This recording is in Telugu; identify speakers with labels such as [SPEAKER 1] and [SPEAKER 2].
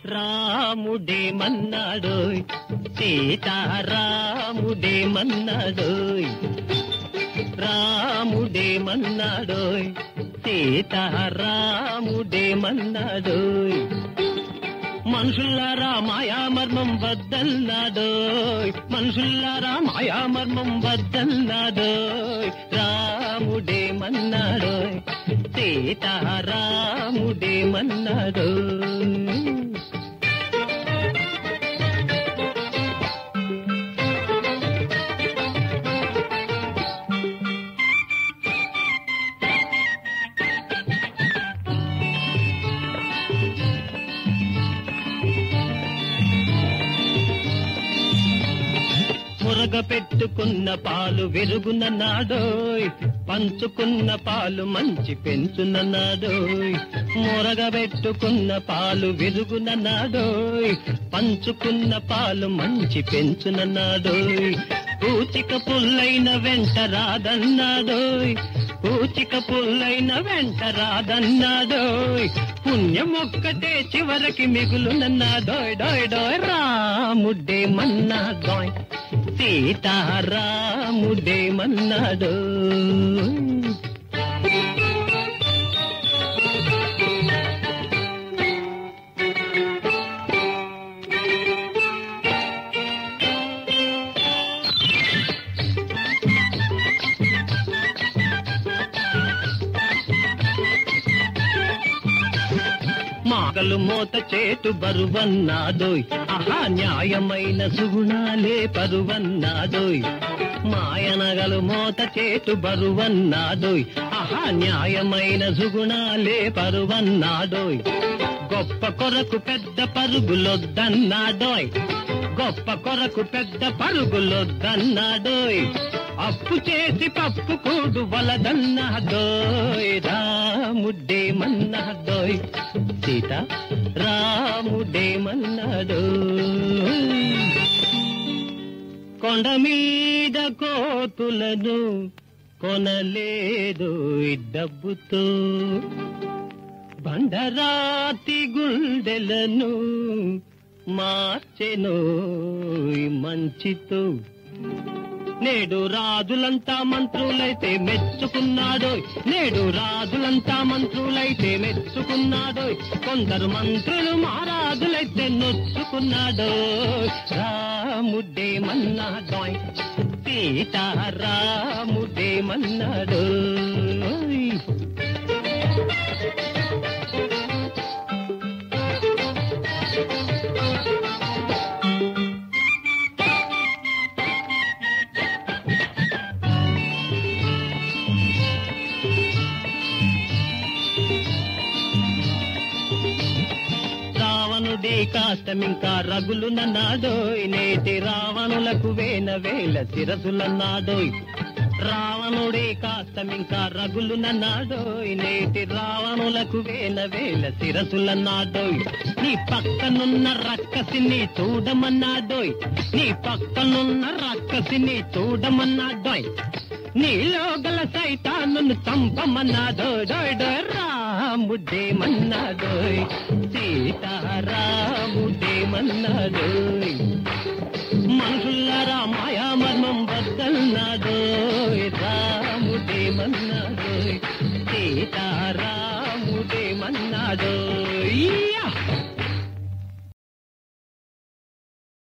[SPEAKER 1] రాముడేమన్నాడోయ్ సీతారాముడేమన్నాడోయ్ రాముడేమన్నాడోయ్ సీతారాముడేమన్నాడోయ్ మనుషుల్లారా మాయామర్మం వద్దన్నాడోయ్ మనుషుల్లారా మాయామర్మం వద్దన్నాడోయ్ రాముడేమన్నాడోయ్ సీతారాముడేమన్నాడోయ్ మురగ పెట్టుకున్న పాలు వెరుగున నాడోయ్ పంచుకున్న పాలు మంచి పెంచున నాడోయ్ మురగ పెట్టుకున్న పాలు వెరుగున నాడోయ్ పంచుకున్న పాలు మంచి పెంచున నాడోయ్ పూచిక పుల్లైన వెంట రాదన్నాడోయ్ పూచిక పుల్లైన వెంట రాదన్నాడోయ్ పుణ్యం ఒక్కటే చివరికి మిగులునన్నాడోయ్ డోయ్ డోయ్ రాముడే మన్నాడోయ్ సీతారాముడే మన్నాడు మాగలు మోత చేటు బరువన్నాదోయ్ ఆహా న్యాయమైన సుగుణాలే పరువన్నాదోయ్ మాయనగలు మోత చేటు బరువన్నాదోయ్ ఆహా న్యాయమైన సుగుణాలే పరువన్నాదోయ్ గొప్ప కొరకు పెద్ద పరుగులొద్దన్నాడోయ్ గొప్ప కొరకు పెద్ద పరుగులొద్దన్నాడోయ్ అప్పు చేసి పప్పు కూడు వలదన్నాడోయ్ రాముడేమన్నాడోయ్ సీత రాముడేమన్నాడోయ్ కొండ మీద కోతులను కొనలేదు డబ్బుతో బండరాతి గుండెలను మార్చెను మంచితో నేడు రాజులంతా మంత్రులైతే మెచ్చుకున్నాడోయ్ నేడు రాజులంతా మంత్రులైతే మెచ్చుకున్నాడోయ్ కొందరు మంత్రులు మహారాజులైతే నొచ్చుకున్నాడోయ్ రాముడేమన్నాడోయ్ సీతారాముడేమన్నాడోయ్ రావణుడి కాష్టమింకా రగులున నాడోయ్ నేటి రావణులకు వేన వేల శిరసుల నాడోయ్ రావణుడి కాష్టమింకా రగులున నాడోయ్ నేటి రావణులకు వేల వేల శిరసుల నాడోయ్ నీ పక్కనున్న రక్కసిని చూడమన్నాడోయ్ నీ పక్కనున్న రక్కసిని చూడమన్నాడోయ్ నీలో గల సైతాను చంపమన్నాడో డోయ్ డోయ్ రాముడేమన్నాడోయ్ సీతారాముడేమన్నాడోయ్ మనుషుల్లారా మాయామర్మం వద్దన్నాడోయ్ రాముడేమన్నాడోయ్ సీతారా